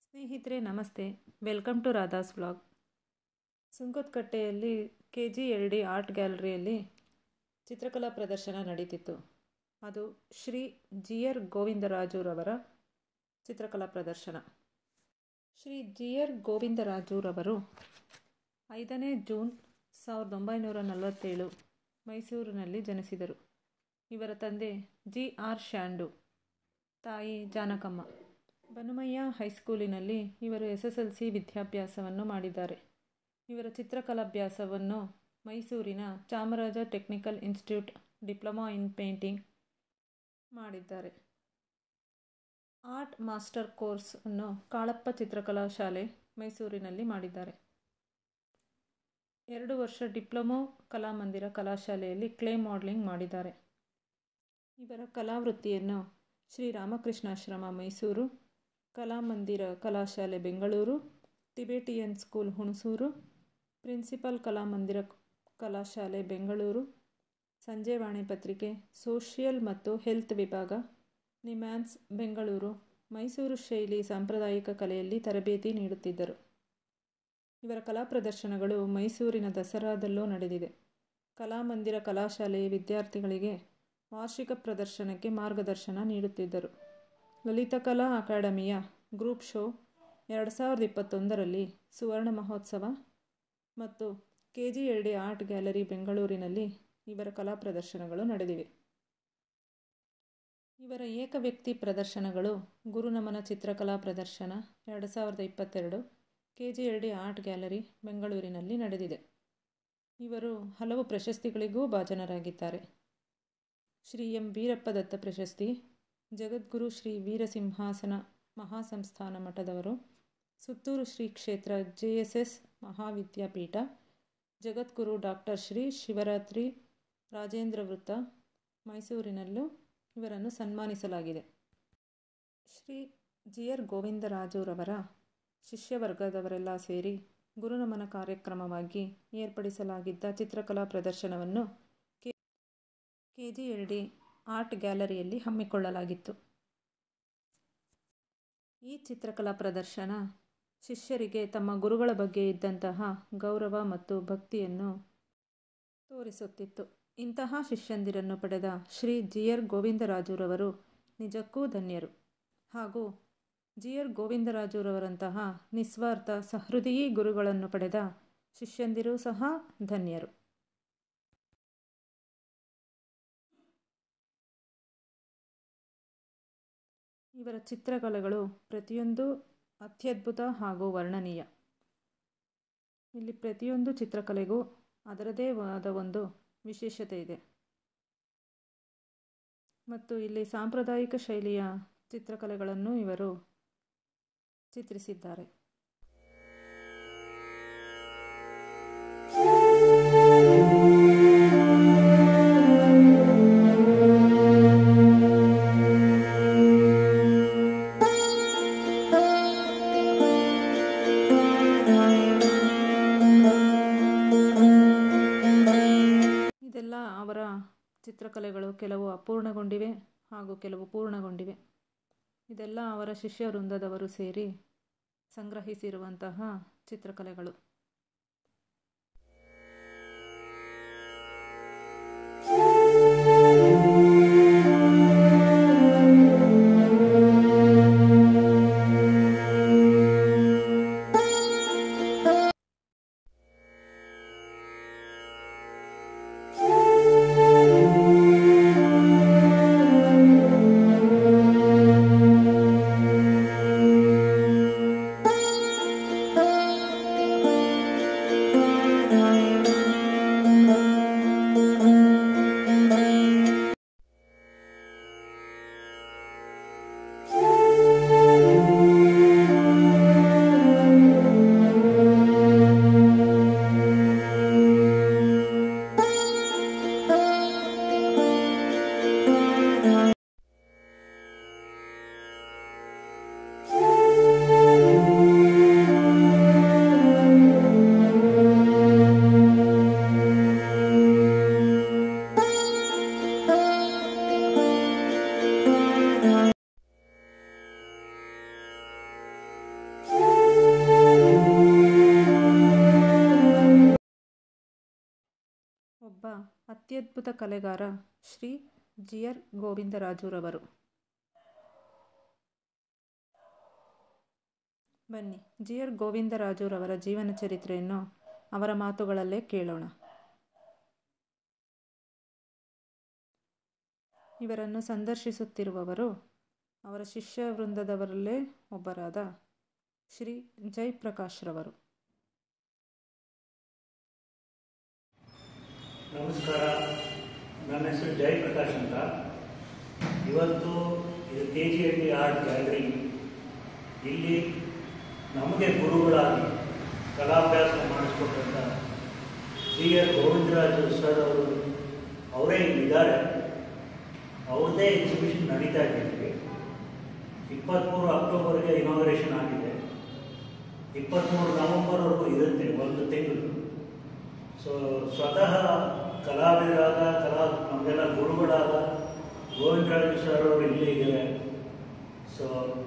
ಸ್ನೇಹಿತರೆ ನಮಸ್ತೆ welcome to Radha's vlog ಸುಂಕದಕಟ್ಟೆಯಲ್ಲಿ K G L D art ಗ್ಯಾಲರಿಯಲ್ಲಿ ಚಿತ್ರಕಲಾ ಪ್ರದರ್ಶನ ನಡೀತಿತ್ತು ಅದು ಶ್ರೀ ಜಿ ಆರ್ ಗೋವಿಂದರಾಜುರವರ ಚಿತ್ರಕಲಾ ಪ್ರದರ್ಶನ ಶ್ರೀ ಜಿ ಆರ್ ಗೋವಿಂದರಾಜುರವರು ಐದನೇ ಜೂನ್ ಸಾವಿರದ ಒಂಬೈನೂರ ನಲವತ್ತೇಳು ಮೈಸೂರಿನಲ್ಲಿ ಜನಿಸಿದರು ಇವರ ತಂದೆ ಜಿ ಆರ್ ಶ್ಯಾಂಡು ತಾಯಿ ಜಾನಕಮ್ಮ ಬನುಮಯ್ಯ ಹೈಸ್ಕೂಲಿನಲ್ಲಿ ಇವರು ಎಸ್ ಎಸ್ ಎಲ್ ಸಿ ವಿದ್ಯಾಭ್ಯಾಸವನ್ನು ಮಾಡಿದ್ದಾರೆ ಇವರ ಚಿತ್ರಕಲಾಭ್ಯಾಸವನ್ನು ಮೈಸೂರಿನ Chamaraja technical institute diploma in painting ಮಾಡಿದ್ದಾರೆ ಆರ್ಟ್ ಮಾಸ್ಟರ್ ಕೋರ್ಸ್ ಅನ್ನು ಕಾಳಪ್ಪ ಚಿತ್ರಕಲಾ ಶಾಲೆ ಮೈಸೂರಿನಲ್ಲಿ ಮಾಡಿದ್ದಾರೆ ಎರಡು ವರ್ಷ ಡಿಪ್ಲೊಮೊ ಕಲಾಮಂದಿರ ಕಲಾಶಾಲೆಯಲ್ಲಿ ಕ್ಲೇ ಮಾಡಲಿಂಗ್ ಮಾಡಿದ್ದಾರೆ ಇವರ ಕಲಾವೃತ್ತಿಯನ್ನು ಶ್ರೀ ರಾಮಕೃಷ್ಣಾಶ್ರಮ ಮೈಸೂರು ಕಲಾಮಂದಿರ ಕಲಾಶಾಲೆ Bengaluru Tibetan school Hunasuru principal Kalamandira ಕಲಾಶಾಲೆ ಬೆಂಗಳೂರು ಸಂಜೆವಾಣಿ ಪತ್ರಿಕೆ ಸೋಷಿಯಲ್ ಮತ್ತು ಹೆಲ್ತ್ ವಿಭಾಗ ನಿಮ್ಯಾನ್ಸ್ ಬೆಂಗಳೂರು ಮೈಸೂರು ಶೈಲಿ ಸಾಂಪ್ರದಾಯಿಕ ಕಲೆಯಲ್ಲಿ ತರಬೇತಿ ನೀಡುತ್ತಿದ್ದರು ಇವರ ಕಲಾ ಪ್ರದರ್ಶನಗಳು ಮೈಸೂರಿನ ದಸರಾದಲ್ಲೂ ನಡೆದಿದೆ ಕಲಾಮಂದಿರ ಕಲಾಶಾಲೆಯ ವಿದ್ಯಾರ್ಥಿಗಳಿಗೆ ವಾರ್ಷಿಕ ಪ್ರದರ್ಶನಕ್ಕೆ ಮಾರ್ಗದರ್ಶನ ನೀಡುತ್ತಿದ್ದರು ಲಲಿತಕಲಾ ಅಕಾಡೆಮಿಯ ಗ್ರೂಪ್ ಶೋ ಎರಡು ಸಾವಿರದ ಇಪ್ಪತ್ತೊಂದರಲ್ಲಿ ಸುವರ್ಣ ಮಹೋತ್ಸವ ಮತ್ತು K G L D art gallery ಬೆಂಗಳೂರಿನಲ್ಲಿ ಇವರ ಕಲಾ ಪ್ರದರ್ಶನಗಳು ನಡೆದಿವೆ ಇವರ ಏಕವ್ಯಕ್ತಿ ಪ್ರದರ್ಶನಗಳು ಗುರುನಮನ ಚಿತ್ರಕಲಾ ಪ್ರದರ್ಶನ ಎರಡು ಸಾವಿರದ ಇಪ್ಪತ್ತೆರಡು K G L D art gallery ಬೆಂಗಳೂರಿನಲ್ಲಿ ನಡೆದಿದೆ ಇವರು ಹಲವು ಪ್ರಶಸ್ತಿಗಳಿಗೂ ಭಾಜನರಾಗಿದ್ದಾರೆ ಶ್ರೀ ಎಂ ವೀರಪ್ಪ ದತ್ತ ಪ್ರಶಸ್ತಿ ಜಗದ್ಗುರು ಶ್ರೀ ವೀರಸಿಂಹಾಸನ ಮಹಾಸಂಸ್ಥಾನ ಮಠದವರು ಸುತ್ತೂರು ಶ್ರೀ ಕ್ಷೇತ್ರ J S S Mahavidyapeetha Jagadguru doctor Shri Shivarathri Rajendra ವೃತ್ತ ಮೈಸೂರಿನಲ್ಲೂ ಇವರನ್ನು ಸನ್ಮಾನಿಸಲಾಗಿದೆ ಶ್ರೀ ಜಿ ಆರ್ ಗೋವಿಂದರಾಜುರವರ ಶಿಷ್ಯವರ್ಗದವರೆಲ್ಲ ಸೇರಿ ಗುರುನಮನ ಕಾರ್ಯಕ್ರಮವಾಗಿ ಏರ್ಪಡಿಸಲಾಗಿದ್ದ ಚಿತ್ರಕಲಾ ಪ್ರದರ್ಶನವನ್ನು K K G L D art ಗ್ಯಾಲರಿಯಲ್ಲಿ ಹಮ್ಮಿಕೊಳ್ಳಲಾಗಿತ್ತು ಈ ಚಿತ್ರಕಲಾ ಪ್ರದರ್ಶನ ಶಿಷ್ಯರಿಗೆ ತಮ್ಮ ಗುರುಗಳ ಬಗ್ಗೆ ಇದ್ದಂತಹ ಗೌರವ ಮತ್ತು ಭಕ್ತಿಯನ್ನು ತೋರಿಸುತ್ತಿತ್ತು ಇಂತಹ ಶಿಷ್ಯಂದಿರನ್ನು ಪಡೆದ ಶ್ರೀ ಜಿ ಆರ್ ಗೋವಿಂದರಾಜುರವರು ನಿಜಕ್ಕೂ ಧನ್ಯರು ಹಾಗೂ ಜಿ ಆರ್ ಗೋವಿಂದರಾಜುರವರಂತಹ ನಿಸ್ವಾರ್ಥ ಸಹೃದಯಿ ಗುರುಗಳನ್ನು ಪಡೆದ ಶಿಷ್ಯಂದಿರೂ ಸಹ ಧನ್ಯರು ಇವರ ಚಿತ್ರಕಲೆಗಳು ಪ್ರತಿಯೊಂದು ಅತ್ಯದ್ಭುತ ಹಾಗೂ ವರ್ಣನೀಯ ಇಲ್ಲಿ ಪ್ರತಿಯೊಂದು ಚಿತ್ರಕಲೆಗೂ ಅದರದೇ ಆದ ಒಂದು ವಿಶೇಷತೆ ಇದೆ ಮತ್ತು ಇಲ್ಲಿ ಸಾಂಪ್ರದಾಯಿಕ ಶೈಲಿಯ ಚಿತ್ರಕಲೆಗಳನ್ನು ಇವರು ಚಿತ್ರಿಸಿದ್ದಾರೆ ಇದೆಲ್ಲ ಅವರ ಚಿತ್ರಕಲೆಗಳು ಕೆಲವು ಅಪೂರ್ಣಗೊಂಡಿವೆ ಹಾಗೂ ಕೆಲವು ಪೂರ್ಣಗೊಂಡಿವೆ ಇದೆಲ್ಲ ಅವರ ಶಿಷ್ಯ ವೃಂದದವರು ಸೇರಿ ಸಂಗ್ರಹಿಸಿರುವಂತಹ ಚಿತ್ರಕಲೆಗಳು ಅತ್ಯದ್ಭುತ ಕಲೆಗಾರ ಶ್ರೀ ಜಿ ಆರ್ ಗೋವಿಂದರಾಜುರವರು ಬನ್ನಿ ಜಿ ಆರ್ ಗೋವಿಂದರಾಜುರವರ ಜೀವನ ಚರಿತ್ರೆಯನ್ನು ಅವರ ಮಾತುಗಳಲ್ಲೇ ಕೇಳೋಣ ಇವರನ್ನು ಸಂದರ್ಶಿಸುತ್ತಿರುವವರು ಅವರ ಶಿಷ್ಯ ವೃಂದದವರಲ್ಲೇ ಒಬ್ಬರಾದ ಶ್ರೀ ಜಯಪ್ರಕಾಶ್ರವರು ನಮಸ್ಕಾರ ನನ್ನ ಹೆಸರು ಜಯಪ್ರಕಾಶ್ ಅಂತ ಇವತ್ತು ಇದು K G Halli art gallery ಇಲ್ಲಿ ನಮಗೆ ಗುರುಗಳಾಗಿ ಕಲಾಭ್ಯಾಸ ಮಾಡಿಸ್ಕೊಟ್ಟಂಥ ಸಿ ಆರ್ ಗೋವಿಂದರಾಜು ಸರ್ ಅವರು ಅವರೇ ಇಲ್ಲಿದ್ದಾರೆ ಅವ್ರದ್ದೇ ಎಕ್ಸಿಬಿಷನ್ ನಡೀತಾ ಇದೆ ಇಲ್ಲಿ ಇಪ್ಪತ್ತ್ಮೂರು ಅಕ್ಟೋಬರ್ಗೆ ಇನಾಗ್ರೇಷನ್ ಆಗಿದೆ ಇಪ್ಪತ್ತ್ಮೂರು ನವಂಬರ್ವರೆಗೂ ಇರುತ್ತೆ ಒಂದು ತಿಂಗಳು ಸೊ ಸ್ವತಃ ಕಲಾವಿದರಾದ ಕಲಾ ನಮಗೆಲ್ಲ ಗುರುಗಳಾದ ಗೋವಿಂದರಾಜು ಸರ್ ಅವರು ಇಲ್ಲೇ ಇದ್ದಾರೆ ಸೊ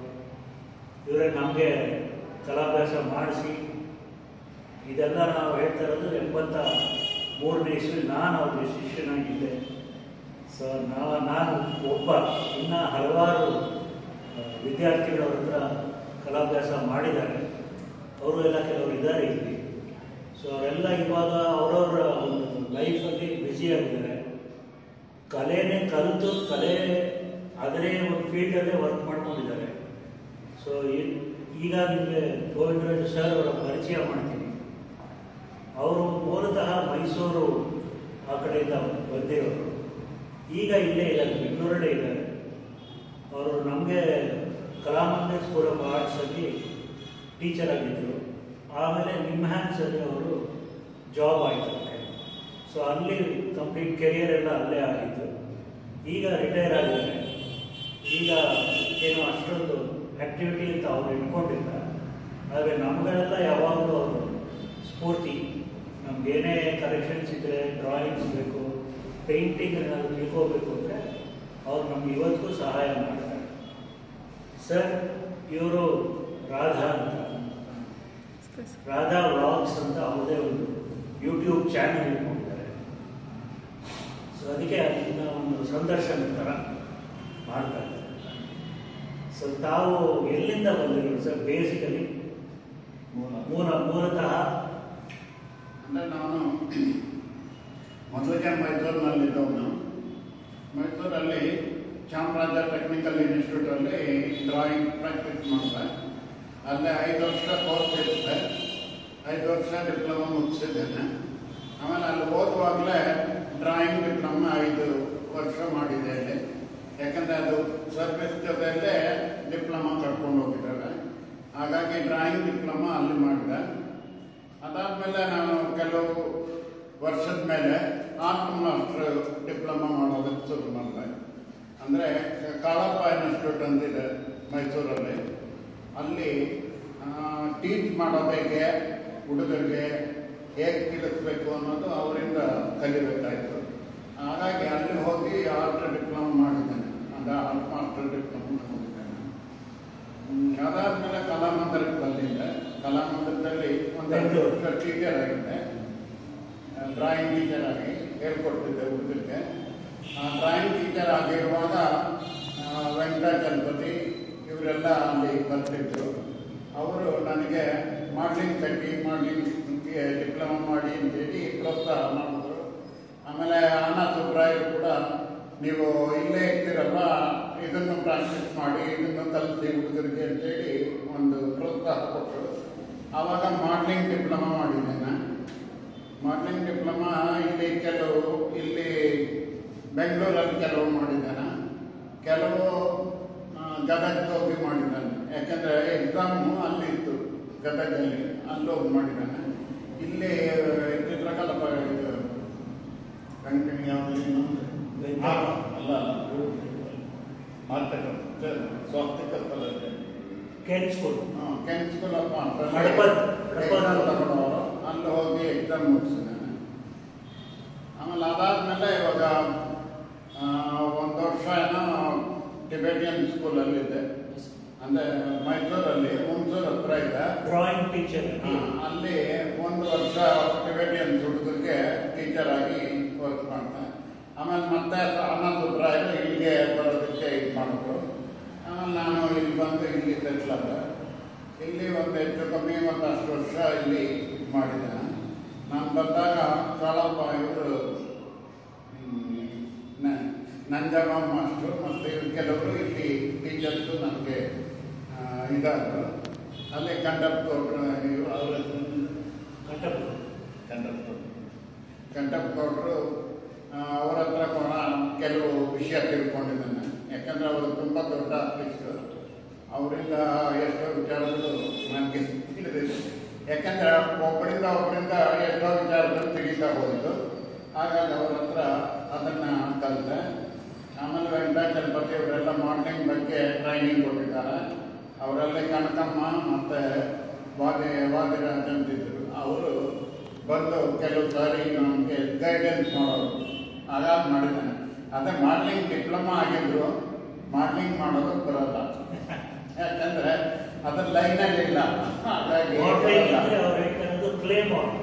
ಇವರೇ ನಮಗೆ ಕಲಾಭ್ಯಾಸ ಮಾಡಿಸಿ ಇದೆಲ್ಲ ನಾವು ಹೇಳ್ತಾ ಇರೋದು ಎಂಬತ್ತ ಮೂರನೇ ಇಸ್ವಿ ನಾನು ಅವ್ರಿಗೆ ಶಿಷ್ಯನಾಗಿದ್ದೆ ಸೊ ನಾ ನಾನು ಒಬ್ಬ ಇನ್ನು ಹಲವಾರು ಆ, ವಿದ್ಯಾರ್ಥಿಗಳ ಹತ್ರ ಕಲಾಭ್ಯಾಸ ಮಾಡಿದ್ದಾರೆ ಅವರು ಎಲ್ಲ ಕೆಲವರು ಇದ್ದಾರೆ ಇಲ್ಲಿ ಸೊ ಅವರೆಲ್ಲ ಇವಾಗ ಅವರವರ ಒಂದು ಲೈಫಲ್ಲಿ ಬ್ಯುಸಿಯಾಗಿದ್ದಾರೆ ಕಲೆನೇ ಕಲಿತು ಕಲೆ ಅದರೇ ಒಂದು ಫೀಲ್ಡಲ್ಲೇ ವರ್ಕ್ ಮಾಡ್ಕೊಂಡಿದ್ದಾರೆ ಸೊ ಈಗ ನಿಮಗೆ ಗೋವಿಂದರಾಜು ಸರ್ ಅವರ ಪರಿಚಯ ಮಾಡ್ತೀನಿ ಅವರು ಮೂಲತಃ ಮೈಸೂರು ಆ ಕಡೆಯಿಂದ ಬಂದಿರೋರು ಈಗ ಇಲ್ಲೇ ಇದ್ದಾರೆ ಬೆಂಗಳೂರಲ್ಲೇ ಇದ್ದಾರೆ ಅವರು ನಮಗೆ ಕಲಾಮಂದಿರ್ ಸ್ಕೂಲ್ ಆಫ್ ಆರ್ಟ್ಸಲ್ಲಿ ಟೀಚರ್ ಆಗಿದ್ದರು ಆಮೇಲೆ ನಿಮ್ಹ್ಯಾನ್ಸಲ್ಲಿ ಅವರು ಜಾಬ್ ಆಯಿತು ಸೊ ಅಲ್ಲಿ ಕಂಪ್ಲೀಟ್ ಕೆರಿಯರ್ ಎಲ್ಲ ಅಲ್ಲೇ ಆಗಿತ್ತು ಈಗ ರಿಟೈರ್ ಆಗಿದ್ದಾರೆ ಈಗ ಏನು ಅಷ್ಟೊಂದು ಆ್ಯಕ್ಟಿವಿಟಿ ಅಂತ ಅವ್ರು ಇಟ್ಕೊಂಡಿಲ್ಲ ಆದರೆ ನಮಗೆಲ್ಲ ಯಾವಾಗಲೂ ಅವರು ಸ್ಫೂರ್ತಿ ನಮಗೇನೇ ಕಲೆಕ್ಷನ್ಸ್ ಇದ್ದರೆ ಡ್ರಾಯಿಂಗ್ಸ್ ಬೇಕು ಪೇಂಟಿಂಗ್ ಏನಾದರೂ ತಿಳ್ಕೋಬೇಕು ಅಂದರೆ ಅವ್ರು ನಮ್ಗೆ ಇವತ್ತಿಗೂ ಸಹಾಯ ಮಾಡ್ತಾರೆ ಸರ್ ಇವರು ರಾಧಾ ಅಂತ ರಾಧಾ ವ್ಲಾಗ್ಸ್ ಅಂತ ಅವ್ರದೇ ಒಂದು ಯೂಟ್ಯೂಬ್ ಚಾನೆಲ್ ಇಟ್ಕೊಂಡಿದ್ದಾರೆ ಸೊ ಅದಕ್ಕೆ ಅದನ್ನ ಒಂದು ಸಂದರ್ಶನ ಥರ ಮಾಡ್ತಾ ಇದ್ದಾರೆ ಸೊ ತಾವು ಎಲ್ಲಿಂದ ಬಂದಿರೋದು ಸರ್ ಬೇಸಿಕಲಿ ಮೂಲ ಮೂಲತಃ ಅಂದರೆ ನಾನು ಮೊದಲಿಗೆ ಮೈಸೂರಿನಲ್ಲಿದ್ದವನು ಮೈಸೂರಲ್ಲಿ ಚಾಮರಾಜ ಟೆಕ್ನಿಕಲ್ ಇನ್ಸ್ಟಿಟ್ಯೂಟಲ್ಲಿ ಡ್ರಾಯಿಂಗ್ ಪ್ರಾಕ್ಟೀಸ್ ಮಾಡಿದೆ ಅಲ್ಲೇ ಐದು ವರ್ಷ ಕೋರ್ಸ್ ಇರುತ್ತೆ ಐದು ವರ್ಷ ಡಿಪ್ಲೊಮಾ ಮುಗಿಸಿದ್ದೇನೆ ಆಮೇಲೆ ಅಲ್ಲಿ ಓದುವಾಗಲೇ ಡ್ರಾಯಿಂಗ್ ಡಿಪ್ಲೊಮಾ ಐದು ವರ್ಷ ಮಾಡಿದೆ ಅಲ್ಲಿ ಯಾಕಂದರೆ ಅದು ಸರ್ವಿಸ್ ಜೊತೆಯಲ್ಲೇ ಡಿಪ್ಲೊಮಾ ಕರ್ಕೊಂಡು ಹೋಗಿದ್ದಾರೆ ಹಾಗಾಗಿ ಡ್ರಾಯಿಂಗ್ ಡಿಪ್ಲೊಮಾ ಅಲ್ಲಿ ಮಾಡಿದೆ ಅದಾದಮೇಲೆ ನಾನು ಕೆಲವು ವರ್ಷದ ಮೇಲೆ ಆರ್ಟ್ ಮಾಸ್ಟರ್ ಡಿಪ್ಲೊಮಾ ಮಾಡೋದಕ್ಕೆ ಶುರು ಮಾಡಿದೆ ಅಂದರೆ ಕಾಳಪ್ಪ ಇನ್ಸ್ಟಿಟ್ಯೂಟ್ ಅಂತಿದೆ ಮೈಸೂರಲ್ಲಿ ಅಲ್ಲಿ ಟೀಚ್ ಮಾಡೋದು ಹೇಗೆ ಹುಡುಗರಿಗೆ ಹೇಗೆ ತಿಳಿಸ್ಬೇಕು ಅನ್ನೋದು ಅವರಿಂದ ಕಲಿಬೇಕಾಯಿತು ಹಾಗಾಗಿ ಅಲ್ಲಿ ಹೋಗಿ ಆರ್ಟ್ ಡಿಪ್ಲೊಮಾ ಮಾಡಿದ್ದೇನೆ ಅಂದರೆ ಆರ್ಟ್ ಮಾಸ್ಟರ್ ಡಿಪ್ಲೊಮಾ ಮಾಡಿದ್ದೇನೆ ಹ್ಮ್, ಅದಾದ್ಮೇಲೆ ಕಲಾಮಂದಿರಕ್ಕೆ ಬಂದಿದ್ದೆ ಕಲಾಮಂದಿರದಲ್ಲಿ ಒಂದೆರಡು ವರ್ಷ ಟೀಚರ್ ಆಗಿದ್ದೆ ಡ್ರಾಯಿಂಗ್ ಟೀಚರ್ ಆಗಿ ಹೇಳ್ಕೊಡ್ತಿದ್ದೆ ಹುಡುಗರಿಗೆ ಡ್ರಾಯಿಂಗ್ ಟೀಚರ್ ಆಗಿರುವಾಗ ಆ, ವೆಂಕಟಾಚಲಪತಿ ಇವರೆಲ್ಲ ಅಲ್ಲಿ ಬರ್ತಿದ್ರು ಅವರು ನನಗೆ ಮಾಡ್ಲಿಂಗ್ ಕಟ್ಟಿ ಮಾಡ್ಲಿಂಗ್ ಡಿಪ್ಲೊಮಾ ಮಾಡಿ ಅಂತೇಳಿ ಪ್ರೋತ್ಸಾಹ ಮಾಡಿದ್ರು ಆಮೇಲೆ ಅಣ್ಣ ಸುಬ್ರಾಯರು ಕೂಡ ನೀವು ಇಲ್ಲೇ ಇರ್ತೀರಲ್ಲ ಇದನ್ನು ಪ್ರಾಕ್ಟೀಸ್ ಮಾಡಿ ಇದನ್ನು ಕಲಿಸಿ ಹುಡುಗರಿಗೆ ಅಂತೇಳಿ ಒಂದು ಪ್ರೋತ್ಸಾಹ ಕೊಟ್ಟರು ಆವಾಗ ಮಾಡ್ಲಿಂಗ್ ಡಿಪ್ಲೊಮಾ ಮಾಡಿದ್ದೆ ನಾನು ಮಾಡ್ಲಿಂಗ್ ಡಿಪ್ಲೊಮಾ ಇಲ್ಲಿ ಕೆಲವು ಇಲ್ಲಿ ಬೆಂಗಳೂರಲ್ಲಿ ಕೆಲವು ಮಾಡಿದ್ದಾನೆ ಕೆಲವು ಆ, ಗದಗಕ್ಕೆ ಹೋಗಿ ಮಾಡಿದ್ದಾನೆ ಯಾಕಂದರೆ ಎಕ್ಸಾಮು ಅಲ್ಲಿತ್ತು ಗದಗಲ್ಲಿ ಅಲ್ಲಿ ಹೋಗಿ ಮಾಡಿದ್ದಾನೆ ಇಲ್ಲಿ ಚಿತ್ರಕಲಾ ಪ- ಇದು ವೆಂಕಟ ಯಾವುದು ಇನ್ನೊಂದು? ಆ, ಅಲ್ಲ ಮಾರ್ಕೆಟ್ ಸ್ವಾಸ್ಥ್ಯ ಕೆನ್ ಸ್ಕೂಲ್ ಕೆಂಚ್ಕೊಳಪ್ಪ ಅಂತ ಹಡಪದ್. ಹಡಪದ್. ತಗೊಂಡವರು ಅಲ್ಲಿ ಹೋಗಿ ಎಕ್ಸಾಮ್ ಮುಗಿಸಿದ್ದಾನೆ ಆಮೇಲೆ ಅದಾದ್ಮೇಲೆ ಇವಾಗ ಆ, ಒಂದು ವರ್ಷ ಏನೋ ಟಿಬೆಟಿಯನ್ ಸ್ಕೂಲಲ್ಲಿದ್ದೆ ಅಂದರೆ ಮೈಸೂರಲ್ಲಿ ಹುಣಸೂರು ಹತ್ರ ಇದೆ ಡ್ರಾಯಿಂಗ್ ಟೀಚರ್ ಆ, ಅಲ್ಲಿ ಒಂದು ವರ್ಷ ಟಿಬೆಟಿಯನ್ ಹುಡುಗರಿಗೆ ಟೀಚರ್ ಆಗಿ ವರ್ಕ್ ಮಾಡ್ತಾ ಮತ್ತೆ ಅನಂತರಾಯರು ಇಲ್ಲಿಗೆ ಬರೋದಕ್ಕೆ ಇದು ಮಾಡಿದ್ರು ಆಮೇಲೆ ನಾನು ಇಲ್ಲಿ ಬಂದು ಇಲ್ಲಿ ಸೆಟ್ಲಾದ ಇಲ್ಲಿ ಒಂದು ಹೆಚ್ಚು ಕಮ್ಮಿ ಒಂದಷ್ಟು ವರ್ಷ ಇಲ್ಲಿ ಇದು ಮಾಡಿದೆ ನಾನು ಬಂದಾಗ ಕಾಳಪ್ಪ ಇವರು ನಂಜಮ್ಮ ಮಾಸ್ಟ್ರು ಮತ್ತು ಇವ್ರು ಕೆಲವರು ಇಲ್ಲಿ ಟೀಚರ್ಸು ನನಗೆ ಇದಾದರು ಅಲ್ಲಿ ಕಂಡಕ್ಟರ್ ಇವರು ಅವರ ಹೆಸರು ಕಟ್ಟಪ್ಪ ಕಂಡಕ್ಟರ್ ಕಂಡಕ್ಟರು ಅವರ ಹತ್ರ ಕೂಡ ಕೆಲವು ವಿಷಯ ತಿಳ್ಕೊಂಡಿದ್ದಾನೆ ಯಾಕಂದ್ರೆ ಅವರು ತುಂಬ ದೊಡ್ಡ ಆರ್ಟಿಸ್ಟು ಅವರಿಂದ ಎಷ್ಟೋ ವಿಚಾರಗಳು ನನಗೆ ತಿಳಿದಿದೆ ಯಾಕಂದ್ರೆ ಒಬ್ಬರಿಂದ ಒಬ್ಬರಿಂದ ಎಷ್ಟೋ ವಿಚಾರಗಳು ತಿಳಿತಾ ಹೋಯಿತು ಹಾಗಾಗಿ ಅವ್ರ ಹತ್ರ ಅದನ್ನು ಕಲಿತೆ ಆಮೇಲೆ ವೆಂಕಟಾಚಲಪತಿ ಅವರೆಲ್ಲ ಮಾರ್ನಿಂಗ್ ಬಗ್ಗೆ ಟ್ರೈನಿಂಗ್ ಕೊಟ್ಟಿದ್ದಾರೆ ಅವರಲ್ಲಿ ಕನಕಮ್ಮ ಮತ್ತು ವಾದಿ ವಾದಿರಾಜ್ ಅಂತಿದ್ರು ಅವರು ಬಂದು ಕೆಲವು ಸಾರಿ ನಮಗೆ ಗೈಡೆನ್ಸ್ ಮಾಡೋರು ಹಾಗಾಗಿ ಮಾಡಿದ್ದಾನೆ ಅದೇ ಮಾಡ್ಲಿಂಗ್ ಡಿಪ್ಲೊಮಾ ಆಗಿದ್ರು ಮಾಡ್ಲಿಂಗ್ ಮಾಡೋದು ಬರೋಲ್ಲ ಯಾಕಂದ್ರೆ ಅದ್ರ ಲೈನಲ್ಲಿ ಇಲ್ಲ ಹಾಗಾಗಿ ಮಾಡ್ಲಿಂಗ್ ಬರಲ್ಲ. ಅಂದ್ರೆ ಅವ್ರು ಹೇಳ್ತಾ ಇರೋದು ಕ್ಲೇ ಮಾಡಿ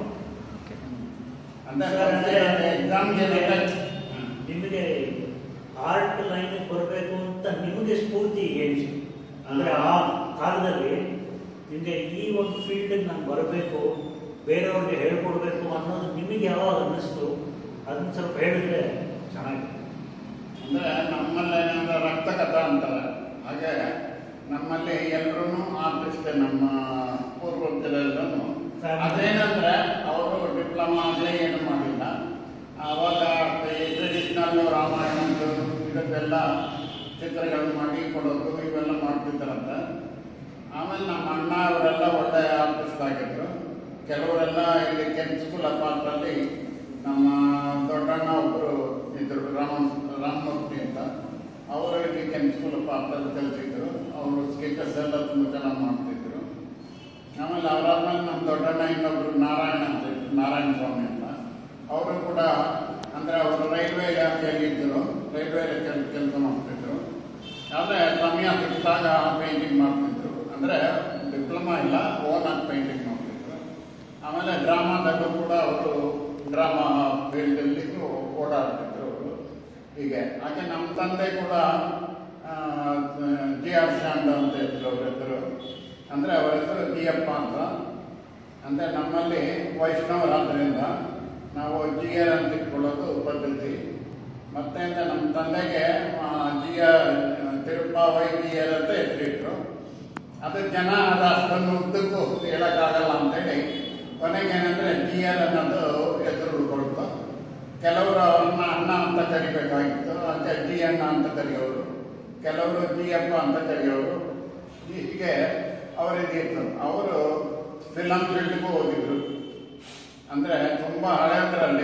ಅಂದ್ರೆ ಎಕ್ಸಾಮ್ಗೆ ನಿಮಗೆ ಆರ್ಟ್ ಲೈನ್ ಬರಬೇಕು ಅಂತ ನಿಮಗೆ ಸ್ಫೂರ್ತಿ ಏನು ಅಂದ್ರೆ ಆ ಕಾಲದಲ್ಲಿ ನಿಮಗೆ ಈ ಒಂದು ಫೀಲ್ಡ್ ನಾನು ಬರಬೇಕು ಬೇರೆಯವ್ರಿಗೆ ಹೇಳ್ಕೊಡ್ಬೇಕು ಅನ್ನೋದು ನಿಮಗೆ ಯಾವಾಗ ಅನ್ನಿಸ್ತು ಅದನ್ನ ಸ್ವಲ್ಪ ಹೇಳಿದ್ರೆ ಚೆನ್ನಾಗಿ ಅಂದ್ರೆ ನಮ್ಮಲ್ಲಿ ಏನಂದ್ರೆ ರಕ್ತ ಕಥಾ ಅಂತಾರೆ ಹಾಗೆ ನಮ್ಮಲ್ಲಿ ಎಲ್ಲರೂ ಆರ್ಟಿಸ್ಟ್ ನಮ್ಮ ಪೂರ್ವಜರೆಲ್ಲರೂ ಅದೇನಂದ್ರೆ ಅವರು ಡಿಪ್ಲೊಮಾ ಆಗಲೇ ಏನು ಮಾಡಿಲ್ಲ ಅವಾಗ ಈ ಟ್ರೆಡಿಷ್ನಲ್ ರಾಮಾಯಣದ್ದು ಇದಕ್ಕೆಲ್ಲ ಚಿತ್ರಗಳು ಮಾಡಿ ಕೊಡೋದು ಇವೆಲ್ಲ ಮಾಡ್ತಿದ್ದಾರಂತೆ ಆಮೇಲೆ ನಮ್ಮ ಅಣ್ಣ ಅವರೆಲ್ಲ ಒಳ್ಳೆ ಆರ್ಟಿಸ್ಟ್ ಆಗಿದ್ರು ಕೆಲವರೆಲ್ಲ ಇಲ್ಲಿ ಕೆಂಚ್ ಸ್ಕೂಲ್ ಅಪಾರ್ಟಲ್ಲಿ ನಮ್ಮ ದೊಡ್ಡಣ್ಣ ಒಬ್ಬರು ಇದ್ರು ರಾಮ ರಾಮಮೂರ್ತಿ ಅಂತ ಅವರು ಇಲ್ಲಿ ಕೆಂಚ್ ಸ್ಕೂಲ್ ಅಪಾರ್ಟಲ್ಲಿ ಕಲಿತಿದ್ರು ಅವರು ಸ್ಕೆಚಸ್ ಎಲ್ಲ ತುಂಬ ಚೆನ್ನಾಗಿ ಮಾಡ್ತಿದ್ರು ಆಮೇಲೆ ಅವರಾದ್ಮೇಲೆ ನಮ್ಮ ದೊಡ್ಡಣ್ಣ ಇನ್ನೊಬ್ರು ನಾರಾಯಣ ಅಂತ ಇದ್ರು ನಾರಾಯಣ ಸ್ವಾಮಿ ಅಂತ ಅವರು ಕೂಡ ಅಂದರೆ ಅವರು ರೈಲ್ವೆ ಇಲಾಖೆಯಲ್ಲಿ ಇದ್ದರು ರೈಲ್ವೆ ಕೆಲ ಕೆಲಸ ಮಾಡ್ತಿದ್ರು ಆದರೆ ಸಮಯ ಸಿಕ್ಕಿದಾಗ ಪೇಂಟಿಂಗ್ ಮಾಡ್ತಿದ್ರು ಅಂದರೆ ಡಿಪ್ಲೊಮಾ ಇಲ್ಲ ಓನ್ ಆಗಿ ಪೇಂಟಿಂಗ್ ಮಾಡ್ತಿದ್ರು ಆಮೇಲೆ ಡ್ರಾಮಾದಲ್ಲೂ ಕೂಡ ಅವರು ಡ್ರಾಮಾ ಫೀಲ್ಡಲ್ಲಿ ಓಡಾಡ್ತಿದ್ರು ಅವರು ಹೀಗೆ ಹಾಗೆ ನಮ್ಮ ತಂದೆ ಕೂಡ ಜಿ ಆರ್ ಶಾಂಡ ಅಂತ ಇದ್ರು ಅವ್ರ ಹೆಸರು ಅಂದರೆ ಅವರ ಹೆಸರು ಜಿಯಪ್ಪ ಅಂತ ಅಂದರೆ ನಮ್ಮಲ್ಲಿ ವೈಷ್ಣವರಾದ್ರಿಂದ ನಾವು ಜಿ ಆರ್ ಅಂತ ಇಟ್ಕೊಳ್ಳೋದು ಪದ್ಧತಿ ಮತ್ತೆ ಅಂದ್ರೆ ನಮ್ಮ ತಂದೆಗೆ ಆ, G R Tiruppavai G R ಅಂತ ಹೆಸರಿಟ್ರು ಅದು ಜನ ಅದು ಅಷ್ಟೊಂದು ಉದ್ದಕ್ಕೂ ಹೇಳೋಕ್ಕಾಗಲ್ಲ ಅಂತೇಳಿ ಕೊನೆಗೆ ಏನಂದ್ರೆ ಜಿ ಆರ್ ಅನ್ನೋದು ಹೆಸರು ಉಳ್ಕೊಳ್ತು ಕೆಲವರು ಅವ್ರನ್ನ ಅಣ್ಣ ಅಂತ ಕರಿಬೇಕಾಗಿತ್ತು ಅದಕ್ಕೆ ಜಿ ಅಣ್ಣ ಅಂತ ಕರೆಯೋರು ಕೆಲವರು ಜಿ ಅಪ್ಪ ಅಂತ ಕರೆಯೋರು ಹೀಗೆ ಅವರಿಗಿತ್ತು ಅವರು ಫಿಲಂ ಫೀಲ್ಡ್ಗೂ ಹೋಗಿದ್ರು ಅಂದರೆ ತುಂಬ ಹಳೆಯದರಲ್ಲಿ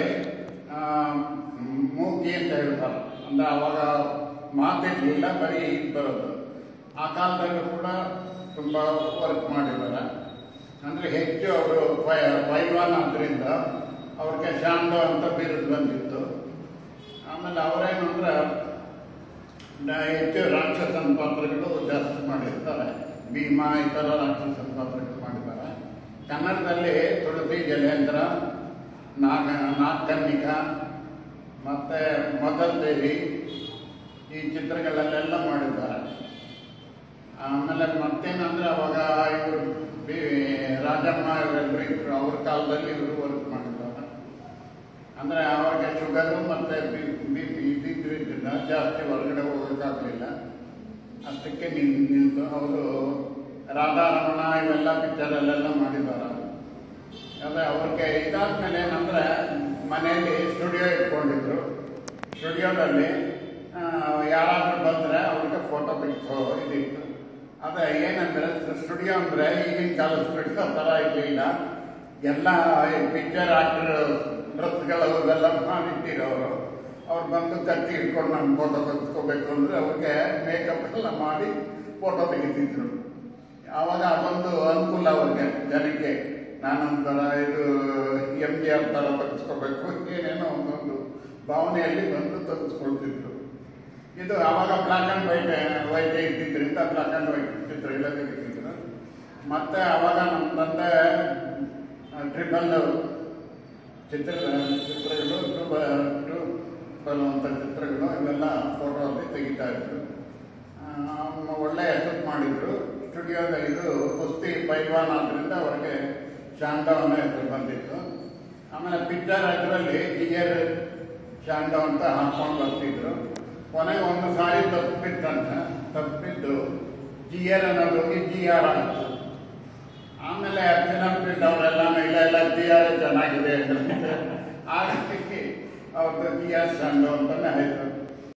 ಮೂಕಿ ಅಂತ ಹೇಳ್ತಾರೆ ಅಂದರೆ ಅವಾಗ ಮಾತಿರ್ಲಿಲ್ಲ ಬರೀ ಇದು ಬರೋದು ಆ ಕಾಲದಲ್ಲೂ ಕೂಡ ತುಂಬ ವರ್ಕ್ ಮಾಡಿದ್ದಾರೆ ಅಂದರೆ ಹೆಚ್ಚು ಅವರು ಪೈಲ್ವಾನ್ ಆದ್ದರಿಂದ ಅವ್ರಿಗೆ ಶಾಂಡೋ ಅಂತ ಬಿರುದು ಬಂದಿತ್ತು ಆಮೇಲೆ ಅವರೇನು ಅಂದ್ರೆ ನ- ಹೆಚ್ಚು ರಾಕ್ಷಸನ ಪಾತ್ರಗಳು ಜಾಸ್ತಿ ಮಾಡಿರ್ತಾರೆ ಭೀಮಾ ಈ ಥರ ರಾಕ್ಷಸನ ಪಾತ್ರಗಳು ಮಾಡಿದ್ದಾರೆ ಕನ್ನಡದಲ್ಲಿ ತುಳಸಿ ಜಲೇಂದ್ರ ನಾಗ ನಾಗಕನ್ನಿಕ ಮತ್ತು ಮದರ್ ದೇವಿ ಈ ಚಿತ್ರಗಳಲ್ಲೆಲ್ಲ ಮಾಡಿದ್ದಾರೆ ಆಮೇಲೆ ಮತ್ತೇನಂದ್ರೆ ಅವಾಗ ಇವರು ಬಿ ರಾಜಮ್ಮ ಇವರೆಲ್ಲರೂ ಇದ್ರು ಅವ್ರ ಕಾಲದಲ್ಲಿ ಇವರು ವರ್ಕ್ ಮಾಡಿದ್ದಾರೆ ಅಂದರೆ ಅವಾಗ ಶುಗರು ಮತ್ತು ಬಿ ಬಿ ಪಿ ಇದ್ದಿದ್ದರಿಂದ ಜಾಸ್ತಿ ಹೊರಗಡೆ ಹೋಗೋಕ್ಕಾಗಲಿಲ್ಲ ಅಷ್ಟಕ್ಕೆ ನಿನ್ ನಿಂತು ಅವರು ರಾಧಾರಮಣ ಇವೆಲ್ಲ ಪಿಕ್ಚರಲ್ಲೆಲ್ಲ ಮಾಡಿದ್ದಾರೆ ಅದೇ ಅವ್ರಿಗೆ ಇದಾದ್ಮೇಲೆ ಏನಂದ್ರೆ ಮನೆಯಲ್ಲಿ ಸ್ಟುಡಿಯೋ ಇಟ್ಕೊಂಡಿದ್ರು ಸ್ಟುಡಿಯೋದಲ್ಲಿ ಯಾರಾದರೂ ಬಂದರೆ ಅವ್ರಿಗೆ ಫೋಟೋ ಬಿಡಿಸೋ ಇದಿತ್ತು ಅದೇ ಏನಂದ್ರೆ ಸ್ಟುಡಿಯೋ ಅಂದರೆ ಈಗಿನ ಕಾಲದ ಸ್ಟುಡಿಯೋ ಥರ ಇರಲಿಲ್ಲ ಎಲ್ಲ ಪಿಕ್ಚರ್ ಆಕ್ಟರ್ ಡ್ರೆಸ್ಗಳು ಇವೆಲ್ಲ ಮಾಡಿಟ್ಟಿರೋರು ಅವ್ರು ಬಂದು ಕತ್ತಿ ಇಟ್ಕೊಂಡು ನಮ್ಮ ಫೋಟೋ ತೆಗೆಸ್ಕೋಬೇಕು ಅಂದರೆ ಅವ್ರಿಗೆ ಮೇಕಪ್ ಎಲ್ಲ ಮಾಡಿ ಫೋಟೋ ತೆಗಿತಿದ್ರು ಆವಾಗ ಅದೊಂದು ಅನುಕೂಲ ಅವ್ರಿಗೆ ಜನಕ್ಕೆ ನಾನೊಂಥರ ಇದು ಎಮ್ ಜಿ ಆರ್ ಥರ ತೆಗೆಸ್ಕೋಬೇಕು ಏನೇನೋ ಒಂದೊಂದು ಭಾವನೆಯಲ್ಲಿ ಬಂದು ತೆಗೆಸ್ಕೊಳ್ತಿದ್ರು ಇದು ಆವಾಗ ಬ್ಲ್ಯಾಕ್ ಆ್ಯಂಡ್ ವೈಟ್ ವೈಟ್ ಇದ್ದಿದ್ದರಿಂದ ಬ್ಲ್ಯಾಕ್ ಆ್ಯಂಡ್ ವೈಟ್ ಚಿತ್ರಗಳ ತೆಗಿತಿದ್ರು ಮತ್ತೆ ಆವಾಗ ನಮ್ಮ ತಂದೆ ಟ್ರಿಬಲ್ ಚಿತ್ರ ಚಿತ್ರಗಳು ಟು ಟು ಬರುವಂಥ ಚಿತ್ರಗಳು ಇವೆಲ್ಲ ಫೋಟೋ ಅಲ್ಲಿ ತೆಗಿತಾ ಇದ್ರು ಆ, ಒಳ್ಳೆ ಹೆಸರು ಮಾಡಿದ್ರು ಸ್ಟುಡಿಯೋದ ಇದು ಕುಸ್ತಿ ಪೈಲ್ವಾನ್ ಆದ್ರಿಂದ ಅವ್ರಿಗೆ ಶಾಂಡವ್ ಅನ್ನೋ ಹೆಸರು ಬಂದಿತ್ತು ಆಮೇಲೆ ಪಿಕ್ಚರ್ ಅದರಲ್ಲಿ ಜಿಯರ್ ಶಾಂಡವ್ ಅಂತ ಹಾಕೊಂಡು ಬರ್ತಿದ್ರು ಕೊನೆಗೆ ಒಂದು ಸಾರಿ ತಪ್ಪಿತ್ತಂತ ತಪ್ಪಿದ್ದು ಜಿಯರ್ ಅನ್ನೋದು ಹೋಗಿ ಜಿ ಆರ್ ಆಯ್ತು ಆಮೇಲೆ ಅರ್ಜುನ ಪ್ರಿಂಟ್ ಅವರೆಲ್ಲ ಇಲ್ಲ ಇಲ್ಲ ಜಿ ಆರ್ ಚೆನ್ನಾಗಿದೆ ಅಂತ ಹಾಗಾಗಿ ಅವ್ರದ್ದು ಜಿ ಆರ್ ಶಾಂಡವ್ ಅಂತಾನೆ ಆಯ್ತು